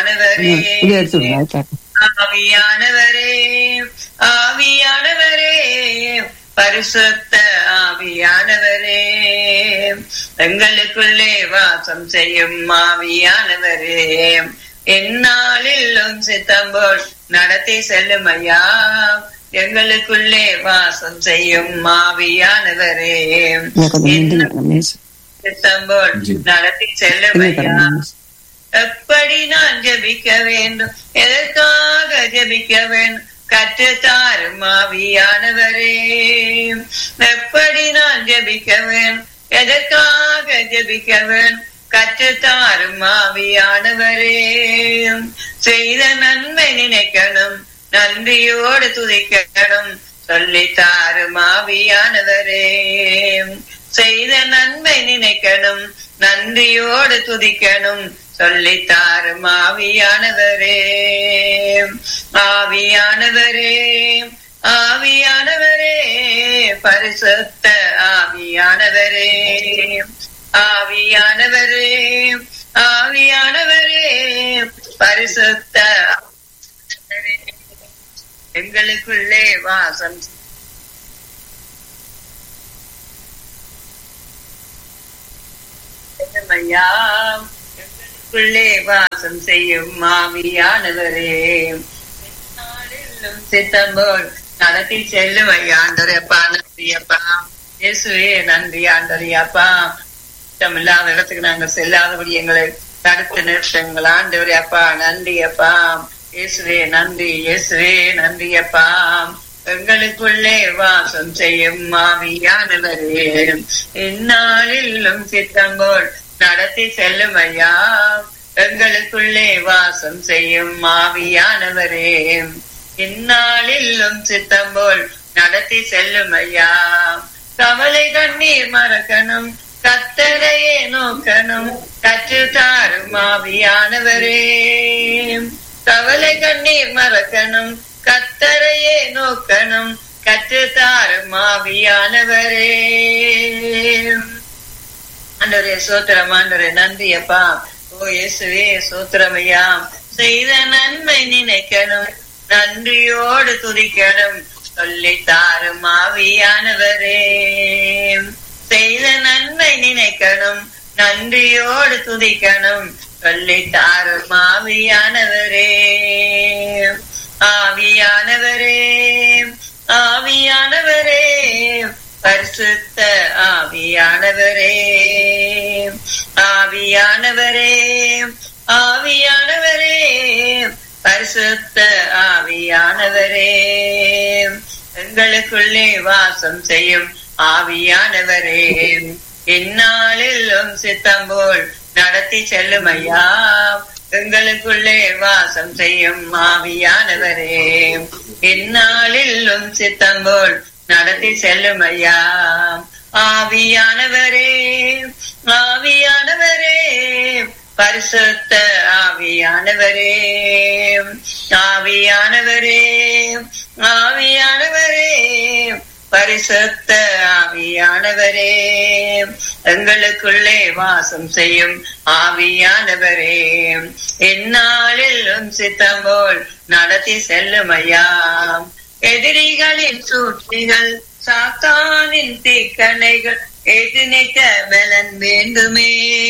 ஆவியானவரே இதை எடுத்துருங்க கேட்க ஆவியானவரே ஆவியானவரே பரிசுத்த ஆவியானவரே எங்களுக்குள்ளே வாசம் செய்யும் ஆவியானவரே எந்நாளிலும் சித்தம்போல் நடத்தி செல்லும் ஐயா எங்களுக்குள்ளே வாசம் செய்யும் ஆவியானவரே எனக்கு கொஞ்சம் நின்றுங்க மிஸ் சித்தம்போல் நடத்தி செல்லும் என்ன ஐயா தரணும் மிஸ் எப்படி நான் ஜெபிக்க வேண்டும் எதற்காக ஜெபிக்க வேண்டும் கற்றுத்தாரும் ஆவியானவரே எப்படி நான் ஜெபிக்க வேண்டும் எதற்காக ஜெபிக்க வேண்டும் கற்றுத்தாரும் ஆவியானவரே செய்த நன்மை நினைக்கணும் நன்றியோடு துதிக்கணும் சொல்லித்தாரும் ஆவியானவரே செய்த நன்மை நினைக்கணும் நன்றியோடு துதிக்கணும் சொல்லித்தாரும் ஆவியானவரே ஆவியானவரே ஆவியானவரே பரிசுத்த ஆவியானவரே ஆவியானவரே ஆவியானவரே பரிசுத்த ஆவியானவரே, எங்களுக்குள்ளே வாசம் ஐயா எங்களுக்குள்ளே வாசம் செய்யும் ஆவியானவரே நாளெல்லாம் சித்தம்போல் நடத்தி செல்லும் ஐயா ஆண்டரையப்பா நன்றியப்பா இயேசுவே நன்றி ஆண்டரையாப்பா இல்லாத இடத்துக்கு நாங்க செல்லாதபடி எங்களை தடுத்து நிறுத்துங்கள் ஆண்டவரே அப்பா நன்றி அப்பா இயேசுவே நன்றி இயேசுவே நன்றி அப்பா எங்களுக்குள்ளே வாசம் செய்யும் மாவியானவரே இந்நாளிலும் சித்தம்போல் நடத்தி செல்லும் ஐயா எங்களுக்குள்ளே வாசம் செய்யும் மாவியானவரே இந்நாளிலும் சித்தம்போல் நடத்தி செல்லும் ஐயா கவலை கண்ணீர் மறக்கணும் கத்தரையே நோக்கணும் கற்று தாரும் ஆவியானவரே கவலை கண்ணீர் மறக்கணும் கத்தரையே நோக்கணும் கற்று தாரும் ஆவியானவரே ஆண்டவரே சோத்திரம் ஆண்டவரே நன்றி அப்பா ஓ இயேசுவே சோத்திரமையா செய்த நன்மை நினைக்கணும் நன்றியோடு துதிக்கணும் சொல்லி தாரும் ஆவியானவரே செய்த நன்மை நினைக்கணும் நன்றியோடு துதிக்கணும் சொல்லி தாரும் ஆவியானவரே ஆவியானவரே ஆவியானவரே பரிசுத்த ஆவியானவரே ஆவியானவரே ஆவியானவரே பரிசுத்த ஆவியானவரே எங்களுக்குள்ளே வாசம் செய்யும் ஆவியானவரே இந்நாளிலும் சித்தம்போல் நடத்தி செல்லும் ஐயா எங்களுக்குள்ளே வாசம் செய்யும் ஆவியானவரே இந்நாளிலும் சித்தம்போல் நடத்தி செல்லும் ஐயா ஆவியானவரே ஆவியானவரே பரிசுத்த ஆவியானவரே ஆவியானவரே ஆவியானவரே பரிசுத்த ஆவியானவரே எங்களுக்குள்ளே வாசம் செய்யும் ஆவியானவரே எந்நாளிலும் சித்தம்போல் நடத்தி செல்லும் ஐயா எதிரிகளின் சூழ்ச்சிகள் சாத்தானின் தீக்கணைகள் எதிர்க்க பலன் வேண்டுமே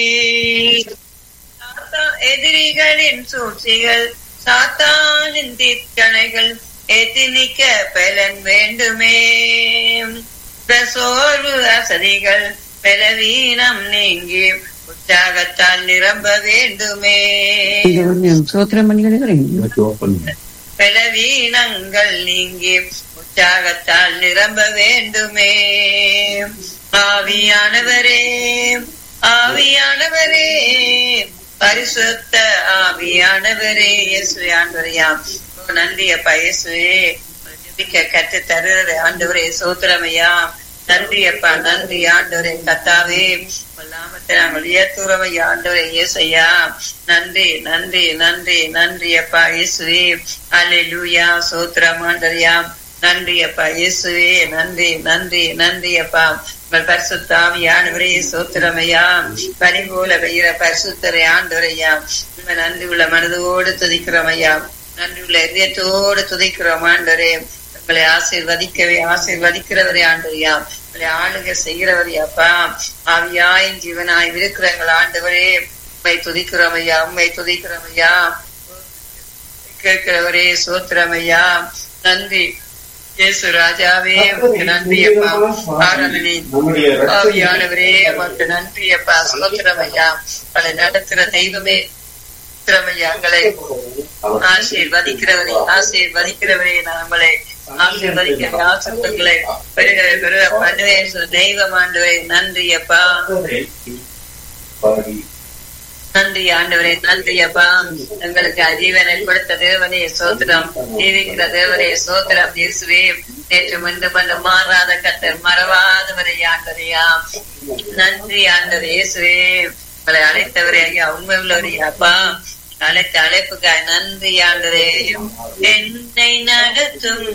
சாத்தா- எதிரிகளின் சூழ்ச்சிகள் சாத்தானின் தீக்கணைகள் எதிர்க்க பலன் வேண்டுமே இந்த சோர்வு அசதிகள் பலவீனம் நீங்கி உற்சாகத்தால் நிரம்ப வேண்டுமே இங்க கொஞ்சம் சோத்திரம் பண்ணி கிடைக்கிறீங்க பலவீனங்கள் நீங்கி உற்சாகத்தால் நிரம்ப வேண்டுமே ஆவியானவரே ஆவியானவரே பரிசுத்த ஆவியானவரே இயேசுவே ஆண்டவரையாம் ஓ, நன்றி அப்பா இயேசுவே ஜெபிக்க கற்று தருகிற ஆண்டவரே சோத்திரமையா நன்றி அப்பா நன்றி ஆண்டவரே கத்தாவே நாமத்தை நாங்கள் உயர்த்துறவையா ஆண்டவரே இயேசையா நன்றி நன்றி நன்றி நன்றி அப்பா இயேசுவே அல்லேலூயா சோத்திரம் ஆண்டவரையா நன்றி அப்பா இயேசுவே நன்றி நன்றி நன்றி அப்பா உங்கள் பரிசுத்தாவியானவரே சோத்திரமையா பனி போல பெய்கிற பரிசுத்தரை ஆண்டவரையா உங்கள் நன்றி உள்ள மனதோடு துதிக்கிறோமையா நன்றி உள்ள இதயத்தோடு துதிக்கிறோம் ஆண்டவரே உங்களை ஆசீர்வதிக்கவே ஆசீர்வதிக்கிறவரே ஆண்டவரையா உங்களை ஆளுக செய்கிறவரே அப்பா ஆவியாயின் ஜீவனாய் இருக்கிற எங்கள் ஆண்டவரே உண்மை துதிக்கிறோம் ஐயா உண்மை துதிக்கிறோம் ஐயா கேட்கிறவரே சோத்திரம் ஐயா நன்றி இயேசு ராஜாவே உமக்கு நன்றி அப்பா ஆராதனை ஆவியானவரே உமக்கு நன்றி அப்பா சோத்திரம் ஐயா பல நடத்துற தெய்வமே சோத்திரம் எங்களை ஆசீர்வதிக்கிறவரே ஆசீர்வதிக்கிறவரே நம்மளை ஆசீர்வதிக்கிற ஆசீர்வங்களை பெருக பெருக பண்ணுவேன் தெய்வம் ஆண்டவரே நன்றி அப்பா நன்றி ஆண்டவரே நன்றி அப்பா எங்களுக்கு அஜீவனை கொடுத்த தேவனே சோத்திரம் ஜீவிக்கிற தேவனே சோத்திரம் இயேசுவே நேற்று முன்பு மண்டு மாறாத கத்தர் மறவாதவரை ஆண்டவரையா நன்றி ஆண்டவர் இயேசுவே உங்களை அழைத்தவரே ஐயா உண்மை உள்ளவரே அப்பா அழைத்த அழைப்புக்காய் நன்றி ஆண்டரே என்னை நடத்தும்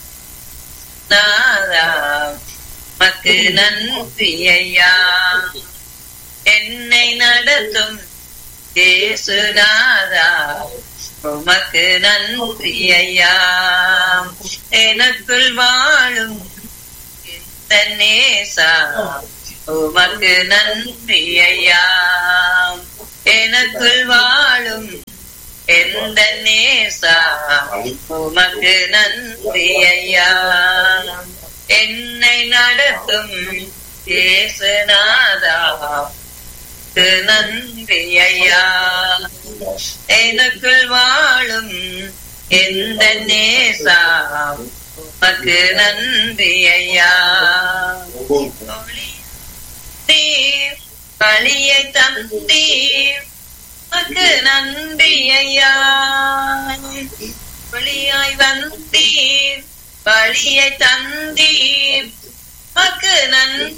நாதா மக்கு நன்றி ஐயா என்னை நடத்தும் ஏசுநாதா உமக்கு நன்றி ஐயா எனக்குள் வாழும் இந்த நேசா உமக்கு நன்றி ஐயா எனக்குள் வாழும் எந்த நேசா உமக்கு நன்றி ஐயா என்னை நடத்தும் ஏசுநாதா நன்றி ஐயா எனக்குள் வாழும் எந்த நேசா உமக்கு நன்றி ஐயா தீர் வழியை தந்தீர் உமக்கு நன்றி ஐயா வழியாய் வந்தீர் வழியை தந்தீர் உமக்கு நன்றி